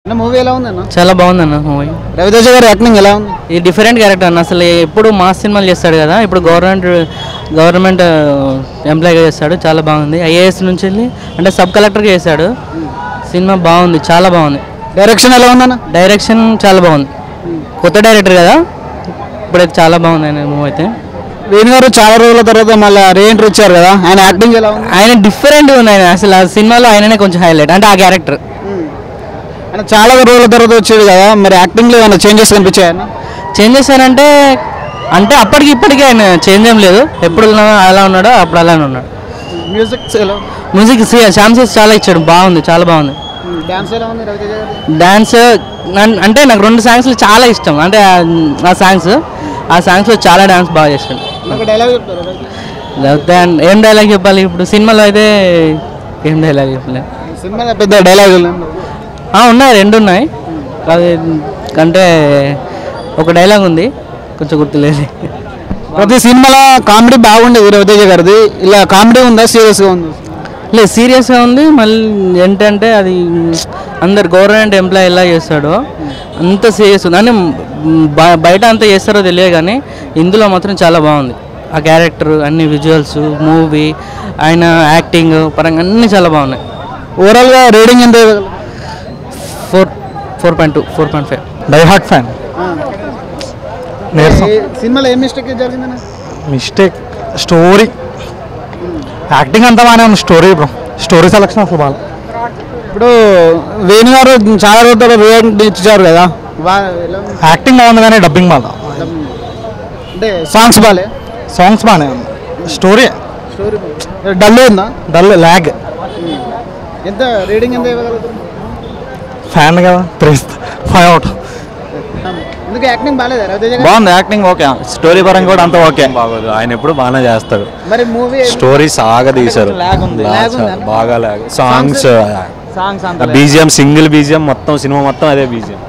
అన్న మూవీ ఎలా ఉంది అన్న చాలా బాగుంది అన్న మూవీ రవితేజ గారి యాక్టింగ్ ఎలా ఉంది ఇది డిఫరెంట్ క్యారెక్టర్ అన్న అసలు ఎప్పుడు మాస్ సినిమాలు చేస్తాడు కదా ఇప్పుడు గవర్నమెంట్ గవర్నమెంట్ ఎంప్లాయీగా చేస్తాడు చాలా బాగుంది ఐఏఎస్ నుంచి వెళ్ళి అంటే సబ్ కలెక్టర్గా చేశాడు సినిమా బాగుంది చాలా బాగుంది డైరెక్షన్ ఎలా ఉందన్న డైరెక్షన్ చాలా బాగుంది కొత్త డైరెక్టర్ కదా ఇప్పుడైతే చాలా బాగుంది ఆయన మూవీ అయితే వేణు గారు చాలా రోజుల తర్వాత మళ్ళీ రీఎంట్రీ ఇచ్చారు కదా ఆయన యాక్టింగ్ ఎలా ఉంది ఆయన డిఫరెంట్గా ఉంది ఆయన అసలు ఆ సినిమాలో ఆయననే కొంచెం హైలైట్ అంటే ఆ క్యారెక్టర్ ఆయన చాలా రోజుల తర్వాత వచ్చేది కదా మరి యాక్టింగ్లో ఏమైనా చేంజెస్ కనిపించాయన్న చేంజ్ చేశారంటే అంటే అప్పటికి ఇప్పటికీ ఆయన చేంజ్ ఏం లేదు ఎప్పుడు ఉన్నా- అలా ఉన్నాడో అప్పుడు అలానే ఉన్నాడు మ్యూజిక్ ఎలా మ్యూజిక్ ఛాన్సెస్ చాలా ఇచ్చాడు బాగుంది చాలా బాగుంది డాన్స్ ఎలా ఉంది రవితేజ గారి డ్యాన్స్ అంటే నాకు రెండు సాంగ్స్లు చాలా ఇష్టం అంటే ఆ- ఆ సాంగ్స్ ఆ సాంగ్స్లో చాలా డ్యాన్స్ బాగా చేస్తాడు ఒక డైలాగ్ చెప్తారు లేకపోతే అన్- ఏం డైలాగ్ చెప్పాలి ఇప్పుడు సినిమాలో అయితే ఏం డైలాగ్ చెప్పలేదు సినిమాలో పెద్ద డైలాగ్ ఆ, ఉన్నాయి రెండు ఉన్నాయి అది అంటే ఒక డైలాగ్ ఉంది కొంచెం గుర్తులేదు ప్రతి సినిమాలో కామెడీ బాగుండేది రవితేజ గారిది ఇలా కామెడీ ఉందా సీరియస్గా ఉంది లేదు సీరియస్గా ఉంది మళ్ళీ ఏంటంటే అది అందరు గవర్నమెంట్ ఎంప్లాయీ ఎలా చేస్తాడో అంత సీరియస్ ఉంది అని బ- బయట అంత చేస్తారో తెలియదు కానీ ఇందులో మాత్రం చాలా బాగుంది ఆ క్యారెక్టర్ అన్ని విజువల్స్ మూవీ ఆయన యాక్టింగ్ పరంగా అన్నీ చాలా బాగున్నాయి ఓవరాల్గా రేటింగ్ ఎంత ఇవ్వగలరు? Four four point two four point five die hard fan నీరసం ఏ- సినిమాలో ఏం మిస్టేక్ జరిగిందన్న మిస్టేక్ స్టోరీ యాక్టింగ్ అంతా బాగానే ఉంది స్టోరీ బ్రో స్టోరీ సెలక్షన్ అసలు బాగా ఇప్పుడు వేణు గారు చాలా రోజుల తర్వాత రీఎంట్రీ ఇచ్చారు కదా వా- ఎలా ఉంది? యాక్టింగ్ బాగుంది కానీ డబ్బింగ్ బాగా అంటే సాంగ్స్ బాలే సాంగ్స్ బాగానే ఉంది స్టోరీ స్టోరీ డల్ ఉందా డల్ ల్యాగ్ ఎంత రేటింగ్ ఎంత ఇవ్వగలుగుతుంది ఫ్యాన్ కదా త్రీ ఫైవ్ అవుట్ ఎందుకు యాక్టింగ్ బాగాలేదా రవితేజ గారు బాగుంది యాక్టింగ్ ఓకే స్టోరీ పరంగా కూడా అంత ఓకే బాగోదు ఆయన ఎప్పుడు బాగానే చేస్తాడు మరి మూవీ స్టోరీ సాగా తీశారు lag ఉంది. లా- lag ఉందా? బాగా లాగ్ సాంగ్స్ సాంగ్స్ అంత బీజిఎం సింగిల్ బీజిఎం మొత్తం సినిమా మొత్తం అదే బీజిఎం